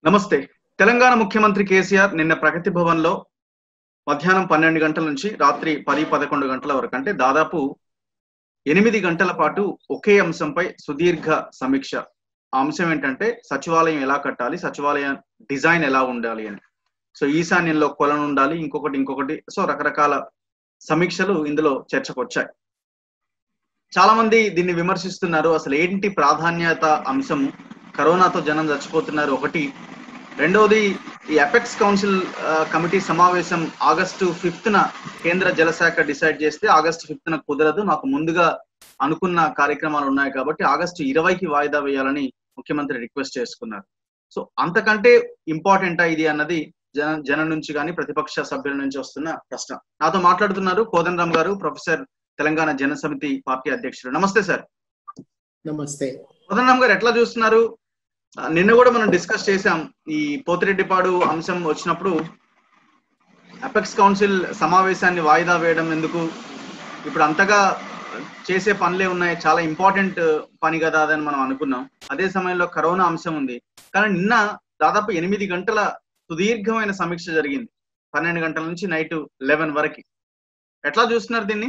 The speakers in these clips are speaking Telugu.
నమస్తే తెలంగాణ ముఖ్యమంత్రి కేసీఆర్ నిన్న ప్రగతి భవన్ లో మధ్యాహ్నం పన్నెండు గంటల నుంచి రాత్రి పది పదకొండు గంటల వరకు అంటే దాదాపు ఎనిమిది గంటల పాటు ఒకే అంశంపై సుదీర్ఘ సమీక్ష ఆ అంశం ఏంటంటే సచివాలయం ఎలా కట్టాలి సచివాలయం డిజైన్ ఎలా ఉండాలి అని సో ఈశాన్యంలో కొలను ఉండాలి ఇంకొకటి ఇంకొకటి సో రకరకాల సమీక్షలు ఇందులో చర్చకు వచ్చాయి చాలా మంది దీన్ని విమర్శిస్తున్నారు అసలు ఏంటి ప్రాధాన్యత అంశం కరోనాతో జనం చచ్చిపోతున్నారు ఒకటి రెండవది ఈ అపెక్స్ కౌన్సిల్ ఆ, కమిటీ సమావేశం ఆగస్టు ఫిఫ్త్ న కేంద్ర జలశాఖ డిసైడ్ చేస్తే ఆగస్టు ఫిఫ్త్ న కుదరదు మాకు ముందుగా అనుకున్న కార్యక్రమాలు ఉన్నాయి కాబట్టి ఆగస్టు ఇరవైకి వాయిదా వేయాలని ముఖ్యమంత్రి రిక్వెస్ట్ చేసుకున్నారు సో అంతకంటే ఇంపార్టెంటా ఇది అన్నది జన జనం నుంచి కానీ ప్రతిపక్ష సభ్యుల నుంచి వస్తున్న ప్రశ్న నాతో మాట్లాడుతున్నారు కోదండరామ్ గారు ప్రొఫెసర్ తెలంగాణ జన సమితి పార్టీ అధ్యక్షుడు నమస్తే సార్ నమస్తే కోదండరామ్ గారు ఎట్లా చూస్తున్నారు ఆ, నిన్న కూడా మనం డిస్కస్ చేసాం ఈ పోతిరెడ్డిపాడు అంశం వచ్చినప్పుడు అపెక్స్ కౌన్సిల్ సమావేశాన్ని వాయిదా వేయడం ఎందుకు ఇప్పుడు అంతగా చేసే పనులే ఉన్నాయి చాలా ఇంపార్టెంట్ పని కదా అదని మనం అనుకున్నాం అదే సమయంలో కరోనా అంశం ఉంది కానీ నిన్న దాదాపు ఎనిమిది గంటల సుదీర్ఘమైన సమీక్ష జరిగింది పన్నెండు గంటల నుంచి నైట్ లెవెన్ వరకు ఎట్లా చూస్తున్నారు దీన్ని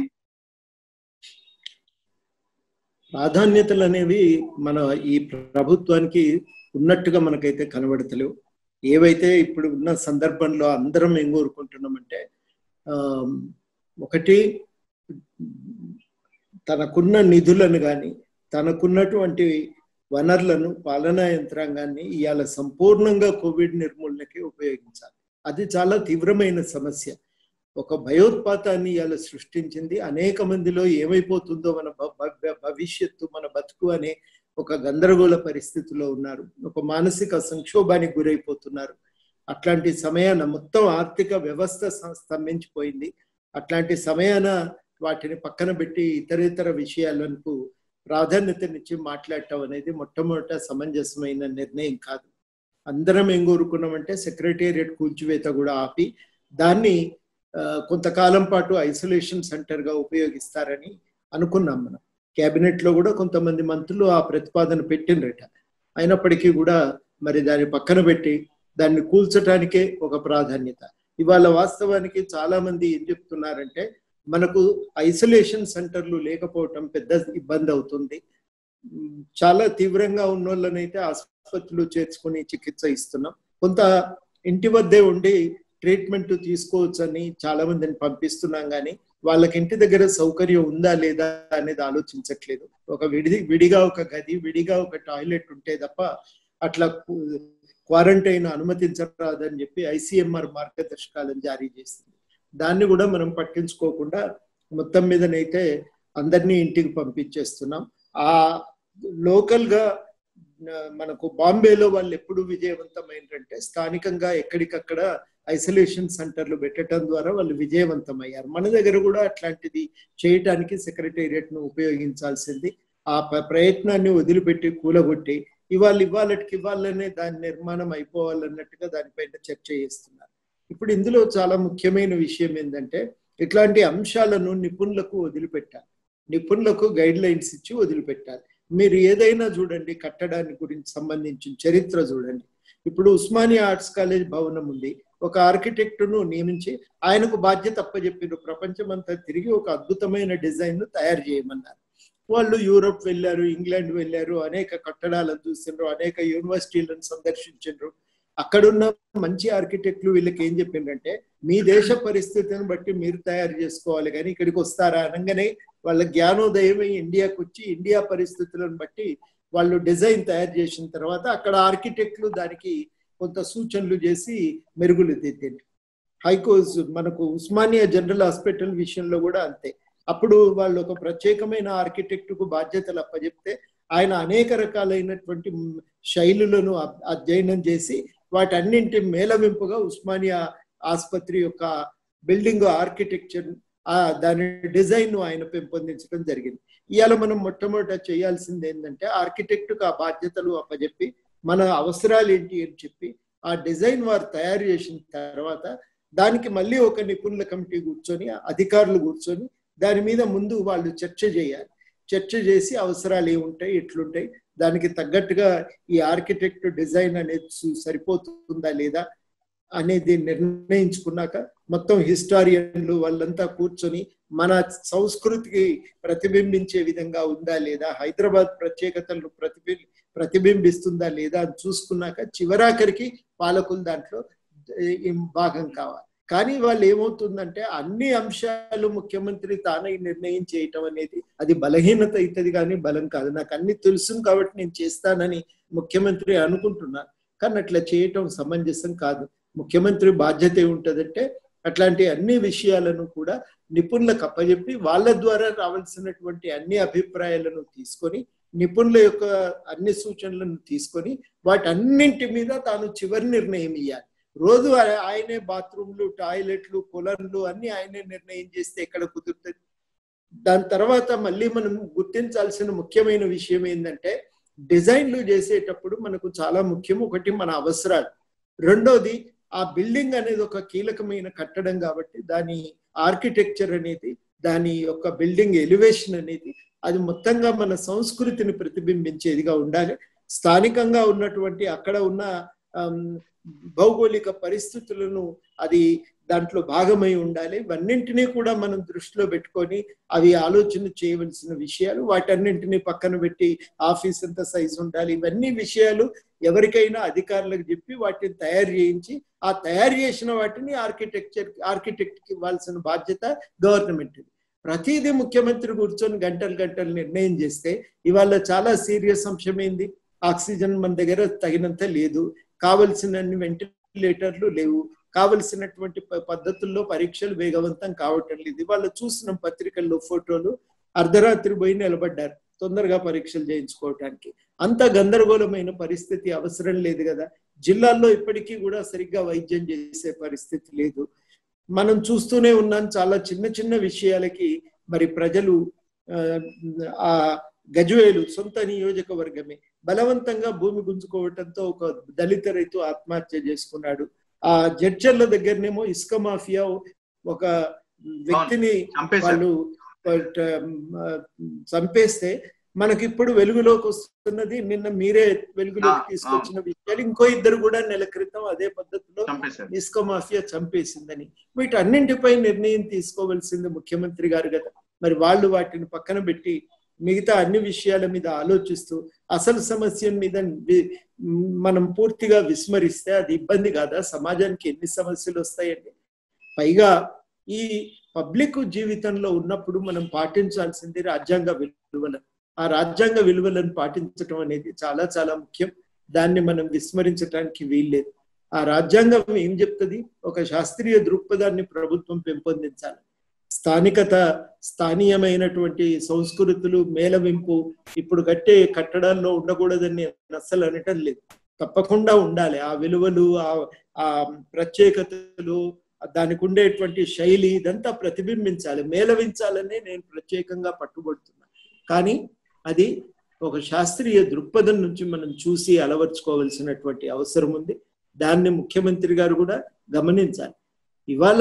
ప్రాధాన్యతలు అనేవి మన ఈ ప్రభుత్వానికి ఉన్నట్టుగా మనకైతే కనబడతలేవు ఏవైతే ఇప్పుడు ఉన్న సందర్భంలో అందరం ఏం కోరుకుంటున్నామంటే ఆ, ఒకటి తనకున్న నిధులను కానీ తనకున్నటువంటి వనరులను పాలనా యంత్రాంగాన్ని ఇవాళ సంపూర్ణంగా కోవిడ్ నిర్మూలనకి ఉపయోగించాలి అది చాలా తీవ్రమైన సమస్య ఒక భయోత్పాతాన్ని ఇవాళ సృష్టించింది అనేక మందిలో ఏమైపోతుందో మన భ- భ- భవిష్యత్తు మన బతుకు అనే ఒక గందరగోళ పరిస్థితిలో ఉన్నారు ఒక మానసిక సంక్షోభానికి గురైపోతున్నారు అట్లాంటి సమయాన మొత్తం ఆర్థిక వ్యవస్థ సం- స్తంభించిపోయింది అట్లాంటి సమయాన వాటిని పక్కన పెట్టి ఇతరేతర విషయాలకు ప్రాధాన్యతనిచ్చి మాట్లాడటం అనేది మొట్టమొదట సమంజసమైన నిర్ణయం కాదు అందరం ఏం కోరుకున్నామంటే సెక్రటేరియట్ కూల్చివేత కూడా ఆపి దాన్ని ఆ, కొంతకాలం పాటు ఐసోలేషన్ సెంటర్ గా ఉపయోగిస్తారని అనుకున్నాం మనం కేబినెట్ లో కూడా కొంతమంది మంత్రులు ఆ ప్రతిపాదన పెట్టినరట అయినప్పటికీ కూడా మరి దాన్ని పక్కన పెట్టి దాన్ని కూల్చటానికే ఒక ప్రాధాన్యత ఇవాళ వాస్తవానికి చాలా మంది ఏం చెప్తున్నారంటే మనకు ఐసోలేషన్ సెంటర్లు లేకపోవటం పెద్ద ఇబ్బంది అవుతుంది ఉమ్, చాలా తీవ్రంగా ఉన్న వాళ్ళనైతే ఆసుపత్రులు చేర్చుకుని చికిత్స ఇస్తున్నాం కొంత ఇంటి వద్దే ఉండి ట్రీట్మెంట్ తీసుకోవచ్చని చాలా మందిని పంపిస్తున్నాం కానీ వాళ్ళకి ఇంటి దగ్గర సౌకర్యం ఉందా లేదా అనేది ఆలోచించట్లేదు ఒక విడి విడిగా ఒక గది విడిగా ఒక టాయిలెట్ ఉంటే తప్ప అట్లా క్వారంటైన్ అనుమతించరాదని చెప్పి ఐసీఎంఆర్ మార్గదర్శకాలను జారీ చేసింది దాన్ని కూడా మనం పట్టించుకోకుండా మొత్తం మీదనైతే అందరినీ ఇంటికి పంపించేస్తున్నాం ఆ లోకల్ గా ఆ, మనకు బాంబేలో వాళ్ళు ఎప్పుడు విజయవంతమైనరంటే స్థానికంగా ఎక్కడికక్కడ ఐసోలేషన్ సెంటర్లు పెట్టడం ద్వారా వాళ్ళు విజయవంతమయ్యారు మన దగ్గర కూడా అట్లాంటిది చేయటానికి సెక్రటేరియట్ ను ఉపయోగించాల్సింది ఆ ప- ప్రయత్నాన్ని వదిలిపెట్టి కూలగొట్టి ఇవాళ ఇవాళకి ఇవ్వాలనే దాని నిర్మాణం అయిపోవాలన్నట్టుగా దానిపైన చర్చ చేస్తున్నారు ఇప్పుడు ఇందులో చాలా ముఖ్యమైన విషయం ఏంటంటే ఇట్లాంటి అంశాలను నిపుణులకు వదిలిపెట్టాలి నిపుణులకు గైడ్ లైన్స్ ఇచ్చి వదిలిపెట్టాలి మీరు ఏదైనా చూడండి కట్టడానికి గురించి సంబంధించిన చరిత్ర చూడండి ఇప్పుడు ఉస్మానియా ఆర్ట్స్ కాలేజ్ భవనం ఉంది ఒక ఆర్కిటెక్టును నియమించి ఆయనకు బాధ్యత అప్పచెప్పారు ప్రపంచం అంతా తిరిగి ఒక అద్భుతమైన డిజైన్ ను తయారు చేయమన్నారు వాళ్ళు యూరోప్ వెళ్ళారు ఇంగ్లాండ్ వెళ్ళారు అనేక కట్టడాలను చూసిండ్రు అనేక యూనివర్సిటీలను సందర్శించారు అక్కడున్న మంచి ఆర్కిటెక్ట్లు వీళ్ళకి ఏం చెప్పిండ్రంటే మీ దేశ పరిస్థితిని బట్టి మీరు తయారు చేసుకోవాలి కానీ ఇక్కడికి వస్తారా అనగానే వాళ్ళ జ్ఞానోదయం ఇండియాకి వచ్చి ఇండియా పరిస్థితులను బట్టి వాళ్ళు డిజైన్ తయారు చేసిన తర్వాత అక్కడ ఆర్కిటెక్ట్లు దానికి కొంత సూచనలు చేసి మెరుగులు దిద్దిండ్రు హైకోర్స్ మనకు ఉస్మానియా జనరల్ హాస్పిటల్ విషయంలో కూడా అంతే అప్పుడు వాళ్ళు ఒక ప్రత్యేకమైన ఆర్కిటెక్ట్ కు బాధ్యతలు అప్పచెప్తే ఆయన అనేక రకాలైనటువంటి శైలులను అ- అధ్యయనం చేసి వాటన్నింటి మేళవింపుగా ఉస్మానియా ఆసుపత్రి యొక్క బిల్డింగ్ ఆర్కిటెక్చర్ ఆ దాని డిజైన్ ను ఆయన పెంపొందించడం జరిగింది ఇవాళ మనం మొట్టమొదట చేయాల్సింది ఏంటంటే ఆర్కిటెక్ట్కు ఆ బాధ్యతలు అప్పచెప్పి మన అవసరాలు ఏంటి అని చెప్పి ఆ డిజైన్ వారు తయారు చేసిన తర్వాత దానికి మళ్ళీ ఒక నిపుణుల కమిటీ కూర్చొని అధికారులు కూర్చొని దాని మీద ముందు వాళ్ళు చర్చ చేయాలి చర్చ చేసి అవసరాలు ఏముంటాయి ఎట్లుంటాయి దానికి తగ్గట్టుగా ఈ ఆర్కిటెక్ట్ డిజైన్ అనేది సు- సరిపోతుందా లేదా అనేది నిర్ణయించుకున్నాక మొత్తం హిస్టారియన్లు వాళ్ళంతా కూర్చొని మన సంస్కృతికి ప్రతిబింబించే విధంగా ఉందా లేదా హైదరాబాద్ ప్రత్యేకతలను ప్రతిబి ప్రతిబింబిస్తుందా లేదా అని చూసుకున్నాక చివరాఖరికి పాలకులు దాంట్లో ఏ, భాగం కావాలి కానీ వాళ్ళు ఏమవుతుందంటే అన్ని అంశాలు ముఖ్యమంత్రి తానే నిర్ణయం చేయటం అనేది అది బలహీనత అవుతుంది కానీ బలం కాదు నాకు అన్ని తెలుసు కాబట్టి నేను చేస్తానని ముఖ్యమంత్రి అనుకుంటున్నాను కానీ అట్లా చేయటం సమంజసం కాదు ముఖ్యమంత్రి బాధ్యత ఏముంటదంటే అట్లాంటి అన్ని విషయాలను కూడా నిపుణులకు అప్పచెప్పి వాళ్ళ ద్వారా రావాల్సినటువంటి అన్ని అభిప్రాయాలను తీసుకొని నిపుణుల యొక్క అన్ని సూచనలను తీసుకొని వాటన్నింటి మీద తాను చివరి నిర్ణయం ఇవ్వాలి రోజు ఆ- ఆయనే బాత్రూమ్లు టాయిలెట్లు కొలన్లు అన్ని ఆయనే నిర్ణయం చేస్తే ఎక్కడ కుదురుతుంది దాని తర్వాత మళ్ళీ మనం గుర్తించాల్సిన ముఖ్యమైన విషయం ఏంటంటే డిజైన్లు చేసేటప్పుడు మనకు చాలా ముఖ్యం ఒకటి మన అవసరాలు రెండోది ఆ బిల్డింగ్ అనేది ఒక కీలకమైన కట్టడం కాబట్టి దాని ఆర్కిటెక్చర్ అనేది దాని యొక్క బిల్డింగ్ ఎలివేషన్ అనేది అది మొత్తంగా మన సంస్కృతిని ప్రతిబింబించేదిగా ఉండాలి స్థానికంగా ఉన్నటువంటి అక్కడ ఉన్న ఆమ్, భౌగోళిక పరిస్థితులను అది దాంట్లో భాగమై ఉండాలి ఇవన్నింటినీ కూడా మనం దృష్టిలో పెట్టుకొని అవి ఆలోచన చేయవలసిన విషయాలు వాటన్నింటినీ పక్కన పెట్టి ఆఫీస్ ఎంత సైజు ఉండాలి ఇవన్నీ విషయాలు ఎవరికైనా అధికారులకు చెప్పి వాటిని తయారు చేయించి ఆ తయారు చేసిన వాటిని ఆర్కిటెక్చర్ ఆర్కిటెక్ట్కి ఇవ్వాల్సిన బాధ్యత గవర్నమెంట్ ప్రతిదీ ముఖ్యమంత్రి కూర్చొని గంటలు గంటలు నిర్ణయం చేస్తే ఇవాళ చాలా సీరియస్ అంశం ఏంది ఆక్సిజన్ మన దగ్గర తగినంత లేదు కావలసినన్ని వెంటిలేటర్లు లేవు కావలసినటువంటి ప- పద్ధతుల్లో పరీక్షలు వేగవంతం కావటం లేదు ఇవాళ చూసిన పత్రికల్లో ఫోటోలు అర్ధరాత్రి పోయి నిలబడ్డారు తొందరగా పరీక్షలు చేయించుకోవటానికి అంత గందరగోళమైన పరిస్థితి అవసరం లేదు కదా జిల్లాల్లో ఇప్పటికీ కూడా సరిగ్గా వైద్యం చేసే పరిస్థితి లేదు మనం చూస్తూనే ఉన్నాం చాలా చిన్న చిన్న విషయాలకి మరి ప్రజలు ఆ, ఆ గజవేలు సొంత నియోజకవర్గమే బలవంతంగా భూమి గుంజుకోవటంతో ఒక దళిత రైతు ఆత్మహత్య చేసుకున్నాడు ఆ జడ్చర్ల దగ్గరనేమో ఇసుక మాఫియా ఒక వ్యక్తిని చంపేశారు వాళ్ళు బట్, ఆ, చంపేస్తే మనకి ఇప్పుడు వెలుగులోకి వస్తున్నది నిన్న మీరే వెలుగులోకి ఆ, తీసుకొచ్చిన విషయాలు ఇంకో ఇద్దరు కూడా నెల క్రితం అదే పద్ధతిలో చంపేశారు ఇసుక మాఫియా చంపేసిందని వీటన్నింటిపై నిర్ణయం తీసుకోవాల్సింది ముఖ్యమంత్రి గారు కదా మరి వాళ్ళు వాటిని పక్కన పెట్టి మిగతా అన్ని విషయాల మీద ఆలోచిస్తూ అసలు సమస్య మీద వి- మనం పూర్తిగా విస్మరిస్తే అది ఇబ్బంది కాదా సమాజానికి ఎన్ని సమస్యలు వస్తాయండి పైగా ఈ పబ్లిక్ జీవితంలో ఉన్నప్పుడు మనం పాటించాల్సింది రాజ్యాంగ విలువలు ఆ రాజ్యాంగ విలువలను పాటించడం అనేది చాలా చాలా ముఖ్యం దాన్ని మనం విస్మరించడానికి వీల్లేదు ఆ రాజ్యాంగం ఏం చెప్తుంది ఒక శాస్త్రీయ దృక్పథాన్ని ప్రభుత్వం పెంపొందించాలి స్థానికత స్థానీయమైనటువంటి సంస్కృతులు మేళవింపు ఇప్పుడు కట్టే కట్టడాల్లో ఉండకూడదని నేను అస్సలు అనటం లేదు తప్పకుండా ఉండాలి ఆ విలువలు ఆ ఆ ప్రత్యేకతలు దానికి ఉండేటువంటి శైలి ఇదంతా ప్రతిబింబించాలి మేళవించాలని నేను ప్రత్యేకంగా పట్టుబడుతున్నా కానీ అది ఒక శాస్త్రీయ దృక్పథం నుంచి మనం చూసి అలవర్చుకోవాల్సినటువంటి అవసరం ఉంది దాన్ని ముఖ్యమంత్రి గారు కూడా గమనించాలి ఇవాళ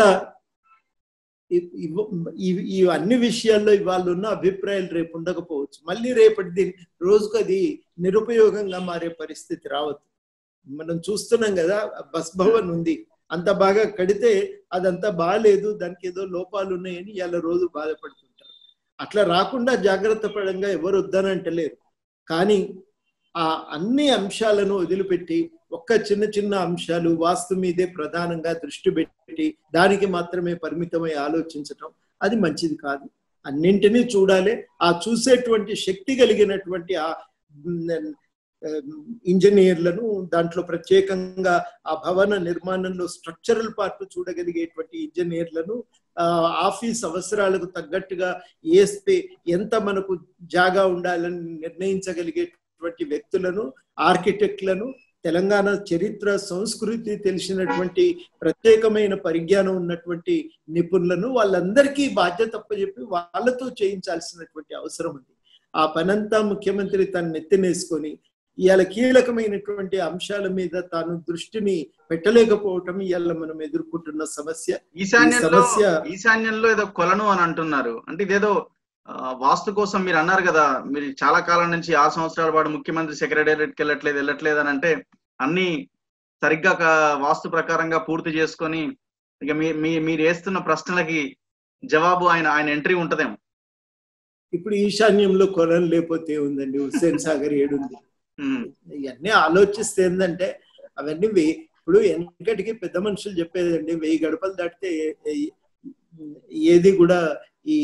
ఇ- ఇవ- ఇవి- ఈ అన్ని విషయాల్లో ఇవాళ ఉన్న అభిప్రాయాలు రేపు ఉండకపోవచ్చు మళ్ళీ రేపటి దీని రోజుకు అది నిరుపయోగంగా మారే పరిస్థితి రావద్దు మనం చూస్తున్నాం కదా బస్ భవన్ ఉంది అంత బాగా కడితే అదంతా బాగాలేదు దానికి ఏదో లోపాలు ఉన్నాయని ఇవాళ రోజు బాధపడుతుంటారు అట్లా రాకుండా జాగ్రత్త పడంగా ఎవరు వద్దనంటలేరు కానీ ఆ అన్ని అంశాలను వదిలిపెట్టి ఒక్క చిన్న చిన్న అంశాలు వాస్తు మీదే ప్రధానంగా దృష్టి పెట్టి దానికి మాత్రమే పరిమితమై ఆలోచించటం అది మంచిది కాదు అన్నింటినీ చూడాలి ఆ చూసేటువంటి శక్తి కలిగినటువంటి ఆ ఉమ్, ఇంజనీర్లను దాంట్లో ప్రత్యేకంగా ఆ భవన నిర్మాణంలో స్ట్రక్చరల్ పార్ట్ చూడగలిగేటువంటి ఇంజనీర్లను ఆ, ఆఫీస్ అవసరాలకు తగ్గట్టుగా ఏ స్పే ఎంత మనకు జాగా ఉండాలని నిర్ణయించగలిగేటువంటి వ్యక్తులను ఆర్కిటెక్ట్లను తెలంగాణ చరిత్ర సంస్కృతి తెలిసినటువంటి ప్రత్యేకమైన పరిజ్ఞానం ఉన్నటువంటి నిపుణులను వాళ్ళందరికీ బాధ్యత చెప్పి వాళ్ళతో చేయించాల్సినటువంటి అవసరం ఉంది ఆ పనంతా ముఖ్యమంత్రి తను నెత్తినేసుకొని ఇవాళ కీలకమైనటువంటి అంశాల మీద తాను దృష్టిని పెట్టలేకపోవటం ఇవాళ మనం ఎదుర్కొంటున్న సమస్య ఈశాన్యంలో సమస్య- ఈశాన్యంలో ఏదో కొలను అని అంటున్నారు అంటే ఇదేదో ఆ, వాస్తు కోసం మీరు అన్నారు కదా మీరు చాలా కాలం నుంచి ఆరు సంవత్సరాల పాటు ముఖ్యమంత్రి సెక్రటేరియట్కి వెళ్ళట్లేదు వెళ్ళట్లేదు అని అంటే అన్ని సరిగ్గా కా- వాస్తు ప్రకారంగా పూర్తి చేసుకొని ఇక మీ మీ మీరు వేస్తున్న ప్రశ్నలకి జవాబు ఆయన ఆయన ఎంట్రీ ఉంటదేమో ఇప్పుడు ఈశాన్యంలో కొలం లేకపోతే ఉందండి హుస్సేన్ సాగర్ ఏడుంది ఉమ్, ఇవన్నీ ఆలోచిస్తే ఏంటంటే అవన్నీ వెయ్యి ఇప్పుడు వెనకటికి పెద్ద మనుషులు చెప్పేదండి వెయ్యి గడపలు దాటితే ఏ- ఏ- ఏది కూడా ఈ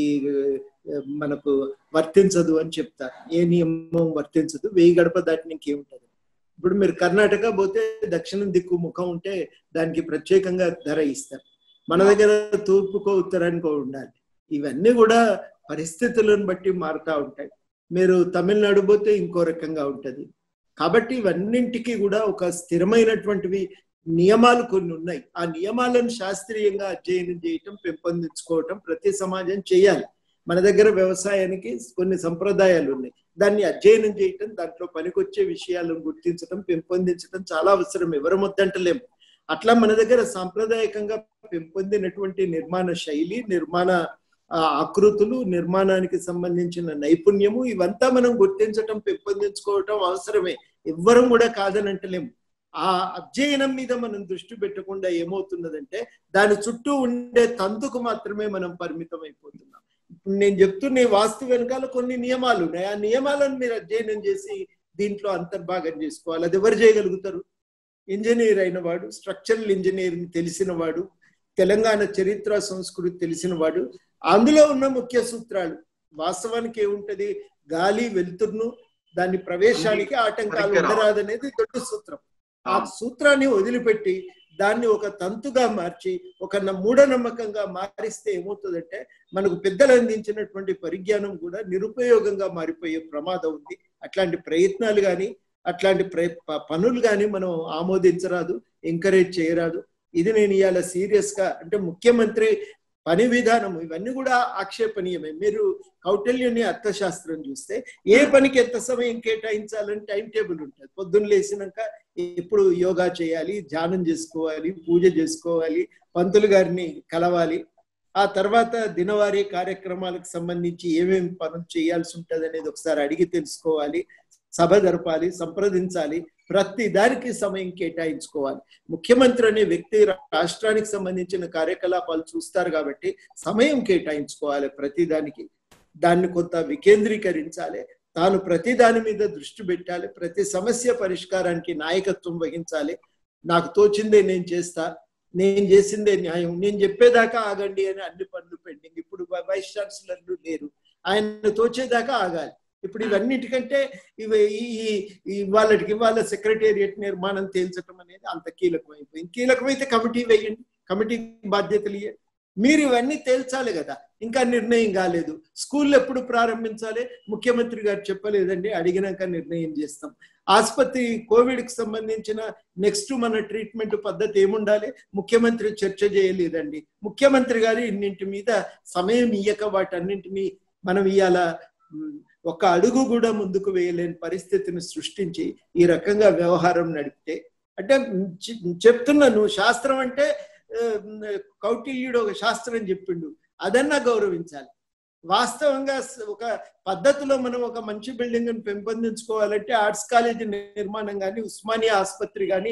ఆ, మనకు వర్తించదు అని చెప్తారు ఏ నియమం వర్తించదు వెయ్యి గడప దాటిన ఇంకేముంటది ఇప్పుడు మీరు కర్ణాటక పోతే దక్షిణం దిక్కు ముఖం ఉంటే దానికి ప్రత్యేకంగా ధర ఇస్తారు మన దగ్గర తూర్పుకో ఉత్తరానికో ఉండాలి ఇవన్నీ కూడా పరిస్థితులను బట్టి మారుతా ఉంటాయి మీరు తమిళనాడు పోతే ఇంకో రకంగా ఉంటది కాబట్టి ఇవన్నింటికి కూడా ఒక స్థిరమైనటువంటివి నియమాలు కొన్ని ఉన్నాయి ఆ నియమాలను శాస్త్రీయంగా అధ్యయనం చేయటం పెంపొందించుకోవటం ప్రతి సమాజం చేయాలి మన దగ్గర వ్యవసాయానికి కొన్ని సంప్రదాయాలు ఉన్నాయి దాన్ని అధ్యయనం చేయటం దాంట్లో పనికొచ్చే విషయాలను గుర్తించడం పెంపొందించడం చాలా అవసరం ఎవరు వద్దంటలేము అట్లా మన దగ్గర సాంప్రదాయకంగా పెంపొందినటువంటి నిర్మాణ శైలి నిర్మాణ ఆ, ఆకృతులు నిర్మాణానికి సంబంధించిన నైపుణ్యము ఇవంతా మనం గుర్తించటం పెంపొందించుకోవటం అవసరమే ఎవ్వరం కూడా కాదని అంటలేము ఆ అధ్యయనం మీద మనం దృష్టి పెట్టకుండా ఏమవుతున్నదంటే దాని చుట్టూ ఉండే తంతుకు మాత్రమే మనం పరిమితం అయిపోతున్నాం ఇప్పుడు నేను చెప్తున్న ఈ వాస్తు వెనకాల కొన్ని నియమాలు ఉన్నాయి ఆ నియమాలను మీరు అధ్యయనం చేసి దీంట్లో అంతర్భాగం చేసుకోవాలి అది ఎవరు చేయగలుగుతారు ఇంజనీర్ అయిన వాడు స్ట్రక్చరల్ ఇంజనీరింగ్ తెలిసిన వాడు తెలంగాణ చరిత్ర సంస్కృతి తెలిసిన వాడు అందులో ఉన్న ముఖ్య సూత్రాలు వాస్తవానికి ఏముంటది గాలి వెలుతురును దాని ప్రవేశానికి ఆటంకాలు సరిగ్గా రావాలి. ఉండరాదనేది దొడ్డ సూత్రం ఆ సూత్రాన్ని వదిలిపెట్టి దాన్ని ఒక తంతుగా మార్చి ఒక న- మూఢనమ్మకంగా మారిస్తే ఏమవుతుందంటే మనకు పెద్దలు అందించినటువంటి పరిజ్ఞానం కూడా నిరుపయోగంగా మారిపోయే ప్రమాదం ఉంది అట్లాంటి ప్రయత్నాలు కానీ అట్లాంటి ప్రయ ప- పనులు కానీ మనం ఆమోదించరాదు ఎంకరేజ్ చేయరాదు ఇది నేను ఇవాళ సీరియస్ గా అంటే ముఖ్యమంత్రి పని విధానం ఇవన్నీ కూడా ఆక్షేపణీయమే మీరు కౌటిల్యుని అర్థశాస్త్రం చూస్తే ఏ పనికి ఎంత సమయం కేటాయించాలని టైం టేబుల్ ఉంటుంది పొద్దున్న లేచినాక ఎప్పుడు యోగా చేయాలి ధ్యానం చేసుకోవాలి పూజ చేసుకోవాలి పంతులు గారిని కలవాలి ఆ తర్వాత దినవారీ కార్యక్రమాలకు సంబంధించి ఏమేమి పనులు చేయాల్సి ఉంటుంది అనేది ఒకసారి అడిగి తెలుసుకోవాలి సభ జరపాలి సంప్రదించాలి ప్రతి దానికి సమయం కేటాయించుకోవాలి ముఖ్యమంత్రి అనే వ్యక్తి రాష్ట్రానికి సంబంధించిన కార్యకలాపాలు చూస్తారు కాబట్టి సమయం కేటాయించుకోవాలి ప్రతి దానికి దాన్ని కొంత వికేంద్రీకరించాలి తాను ప్రతి దాని మీద దృష్టి పెట్టాలి ప్రతి సమస్య పరిష్కారానికి నాయకత్వం వహించాలి నాకు తోచిందే నేను చేస్తా నేను చేసిందే న్యాయం నేను చెప్పేదాకా ఆగండి అని అన్ని పనులు పెండింగ్ ఇప్పుడు వైస్ ఛాన్సలర్లు లేరు ఆయన తోచేదాకా ఆగాలి ఇప్పుడు ఇవన్నిటికంటే ఇవి ఈ- ఈ వాళ్ళకి వాళ్ళ సెక్రటేరియట్ నిర్మాణం తేల్చడం అనేది అంత కీలకమైపోయింది కీలకమైతే కమిటీ వేయండి కమిటీ బాధ్యతలు ఇవ్వండి మీరు ఇవన్నీ తేల్చాలి కదా ఇంకా నిర్ణయం కాలేదు స్కూల్ ఎప్పుడు ప్రారంభించాలి ముఖ్యమంత్రి గారు చెప్పలేదండి అడిగినాక నిర్ణయం చేస్తాం ఆసుపత్రి కోవిడ్ కి సంబంధించిన నెక్స్ట్ మన ట్రీట్మెంట్ పద్ధతి ఏముండాలి ముఖ్యమంత్రి చర్చ చేయలేదండి ముఖ్యమంత్రి గారు ఇన్నింటి మీద సమయం ఇయ్యక వాటన్నింటినీ మనం ఇవాళ ఉమ్, ఒక అడుగు కూడా ముందుకు వేయలేని పరిస్థితిని సృష్టించి ఈ రకంగా వ్యవహారం నడిపితే అంటే చె- చెప్తున్నాను శాస్త్రం అంటే ఆ, కౌటిల్యుడు ఒక శాస్త్రం చెప్పిండు అదన్నా గౌరవించాలి వాస్తవంగా స- ఒక పద్ధతిలో మనం ఒక మంచి బిల్డింగ్ పెంపొందించుకోవాలంటే ఆర్ట్స్ కాలేజీ నిర్మాణం కానీ ఉస్మానియా ఆసుపత్రి కానీ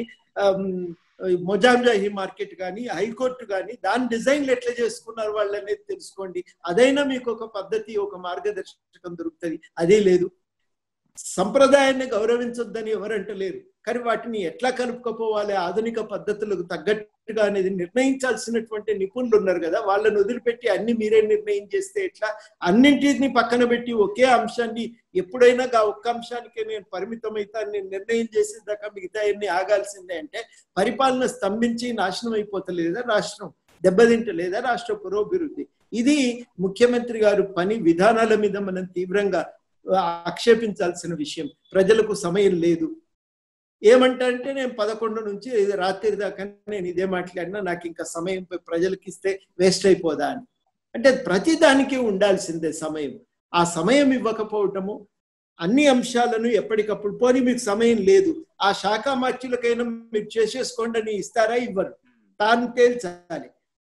మొజాంజాహి మార్కెట్ కానీ హైకోర్టు కానీ దాని డిజైన్లు ఎట్లా చేసుకున్నారు వాళ్ళు అనేది తెలుసుకోండి అదైనా మీకు ఒక పద్ధతి ఒక మార్గదర్శకం దొరుకుతుంది అదే లేదు సంప్రదాయాన్ని గౌరవించొద్దని ఎవరంటలేరు కానీ వాటిని ఎట్లా కలుపుకపోవాలి ఆధునిక పద్ధతులకు తగ్గట్టుగా అనేది నిర్ణయించాల్సినటువంటి నిపుణులు ఉన్నారు కదా వాళ్ళని వదిలిపెట్టి అన్ని మీరే నిర్ణయం చేస్తే ఎట్లా అన్నింటిని పక్కన పెట్టి ఒకే అంశాన్ని ఎప్పుడైనా ఆ ఒక్క అంశానికే నేను పరిమితం అవుతాను నేను నిర్ణయం చేసేదాకా మిగతా అన్ని ఆగాల్సిందే అంటే పరిపాలన స్తంభించి నాశనం అయిపోతలేదా రాష్ట్రం దెబ్బతింటలేదా రాష్ట్ర పురోభివృద్ధి ఇది ముఖ్యమంత్రి గారు పని విధానాల మీద మనం తీవ్రంగా ఆక్షేపించాల్సిన విషయం ప్రజలకు సమయం లేదు ఏమంటా అంటే నేను పదకొండు నుంచి రాత్రి దాకా నేను ఇదే మాట్లాడినా నాకు ఇంకా సమయం ప్రజలకి ఇస్తే వేస్ట్ అయిపోదా అని అంటే ప్రతి దానికి ఉండాల్సిందే సమయం ఆ సమయం ఇవ్వకపోవటము అన్ని అంశాలను ఎప్పటికప్పుడు పోనీ మీకు సమయం లేదు ఆ శాఖ మార్చులకైనా మీరు చేసేసుకోండి అని ఇస్తారా ఇవ్వరు తాను తేల్చాలి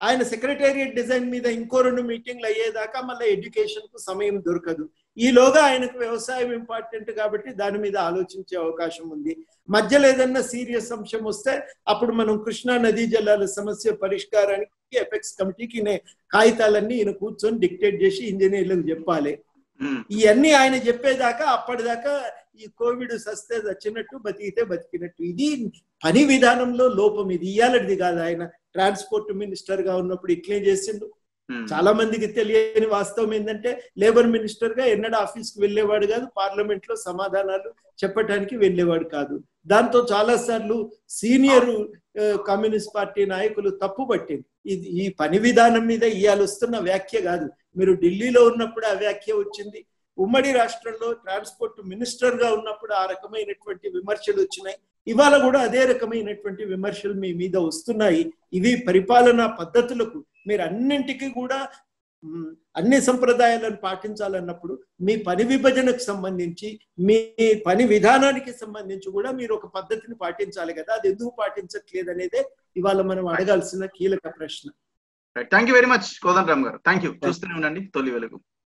ఆయన సెక్రటేరియట్ డిజైన్ మీద ఇంకో రెండు మీటింగ్లు అయ్యేదాకా మళ్ళీ ఎడ్యుకేషన్ కు సమయం దొరకదు ఈలోగా ఆయనకు వ్యవసాయం ఇంపార్టెంట్ కాబట్టి దాని మీద ఆలోచించే అవకాశం ఉంది మధ్యలో ఏదన్నా సీరియస్ అంశం వస్తే అప్పుడు మనం కృష్ణా నదీ జలాల సమస్య పరిష్కారానికి ఎపెక్స్ కమిటీకి నే- కాగితాలన్నీ ఈయన కూర్చొని డిక్టేట్ చేసి ఇంజనీర్లకు చెప్పాలి ఉమ్, ఇవన్నీ ఆయన చెప్పేదాకా అప్పటిదాకా ఈ కోవిడ్ సస్తే చచ్చినట్టు బతికితే బతికినట్టు ఇది పని విధానంలో లోపం ఇది ఇయ్యాలది కాదు ఆయన ట్రాన్స్పోర్ట్ మినిస్టర్ గా ఉన్నప్పుడు ఇట్లే చేసిండు ఉమ్, చాలా మందికి తెలియని వాస్తవం ఏంటంటే లేబర్ మినిస్టర్ గా ఎన్నడూ ఆఫీస్ కి వెళ్ళేవాడు కాదు పార్లమెంట్ లో సమాధానాలు చెప్పడానికి వెళ్ళేవాడు కాదు దాంతో చాలా సార్లు సీనియర్ కమ్యూనిస్ట్ పార్టీ నాయకులు తప్పు పట్టింది ఇది ఈ పని విధానం మీద ఇవాళ వస్తున్న వ్యాఖ్య కాదు మీరు ఢిల్లీలో ఉన్నప్పుడు ఆ వ్యాఖ్య వచ్చింది ఉమ్మడి రాష్ట్రంలో ట్రాన్స్పోర్ట్ మినిస్టర్ గా ఉన్నప్పుడు ఆ రకమైనటువంటి విమర్శలు వచ్చినాయి ఇవాళ కూడా అదే రకమైనటువంటి విమర్శలు మీ మీద వస్తున్నాయి ఇవి పరిపాలనా పద్ధతులకు మీరు అన్నింటికి కూడా మ్, అన్ని సంప్రదాయాలను పాటించాలన్నప్పుడు మీ పని విభజనకు సంబంధించి మీ పని విధానానికి సంబంధించి కూడా మీరు ఒక పద్ధతిని పాటించాలి కదా అది ఎందుకు పాటించట్లేదు అనేదే ఇవాళ మనం అడగాల్సిన కీలక ప్రశ్న thank you very much Kodandaram గారు థ్యాంక్ యూ చూస్తూనే ఉండండి తొలి వెలుగు